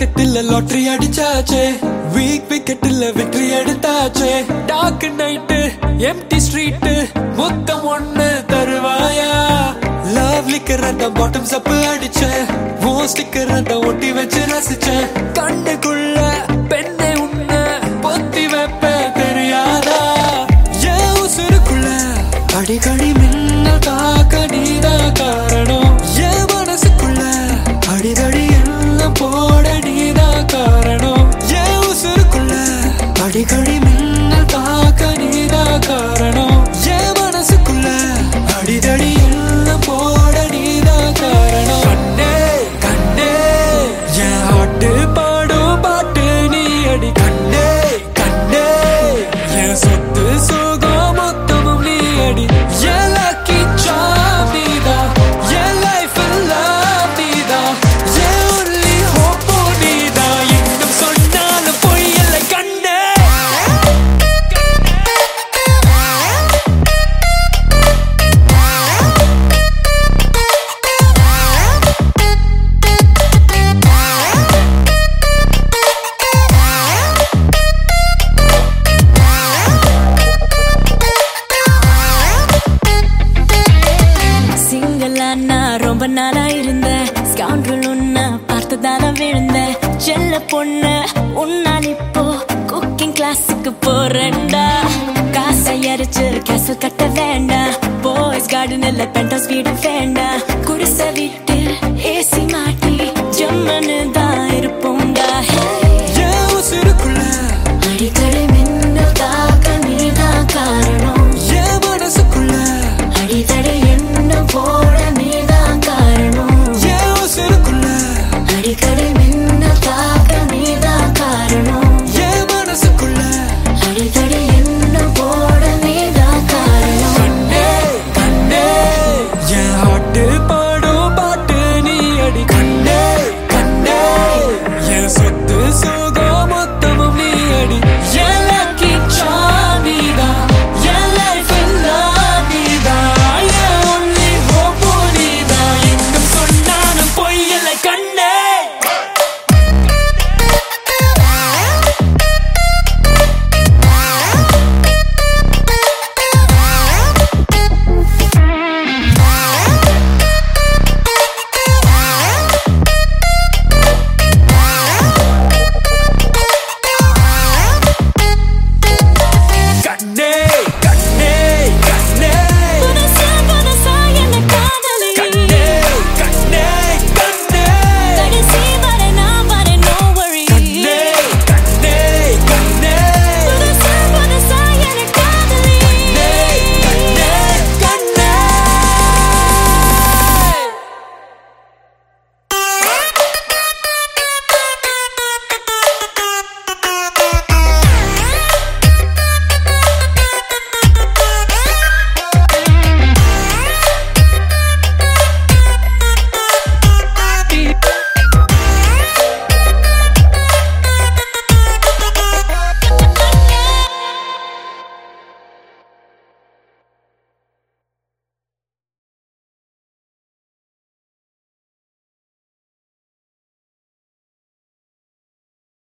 கிரிக்கெட்டில் லாட்டரி அடிச்சாச்சே வீக் விக்கெட்டில் விக்டரி எடுத்தாச்சே டார்க் நைட்டு எம்டி ஸ்ட்ரீட் மொத்தம் ஒண்ணு தருவாயா லவ் லிக்கர் அந்த பாட்டம் சப்பு அடிச்சேன் ஓ ஸ்டிக்கர் அந்த ஒட்டி வச்சு ரசிச்சேன் கண்ணுக்குள்ள பெண்ணை உன்ன பொத்தி வைப்ப தெரியாதா என் உசுருக்குள்ள அடிக்கடி மின்னல் தாக்க நீதான் காரணம் என் மனசுக்குள்ள அடிதடி எல்லாம் போட நீதான் காரணம் என் உசுருக்குள்ள அடிக்கடி மின்னல் தாக்க நீதான் காரணம் என் மனசுக்குள்ள அடிதடி எல்லாம் போட நீதான் காரணம் கண்ணே கண்ணே என் ஹாட்டு பாடும் பாட்டு நீ அடி கண்ணே கண்ணே என் சொத்து சுகம் மொத்தமும் நீ அடி என் lucky charm நீதான் என் life எல்லாம் நீதான் என் only hope உம் நீதான் இன்னும் சொன்னாலும் பொய்யல்ல கண்ணே சிங்கிளா நான் ரொம்ப நாளா இருந்தேன் ஸ்கவுண்டல் உன்ன பார்த்ததால விழுந்தேன் செல்ல பொண்ணு உன்னால் இப்போ குக்கிங் கிளாஸுக்கு போறேன்டா காசை அரைச்சு கேசல் கட்ட வேண்டாம் பாய்ஸ் கார்டன் இல்ல பென்டோஸ் வீடு வேண்டாம் குடிசை வீட்டு ஏசி மாட்டி ஜம்மனு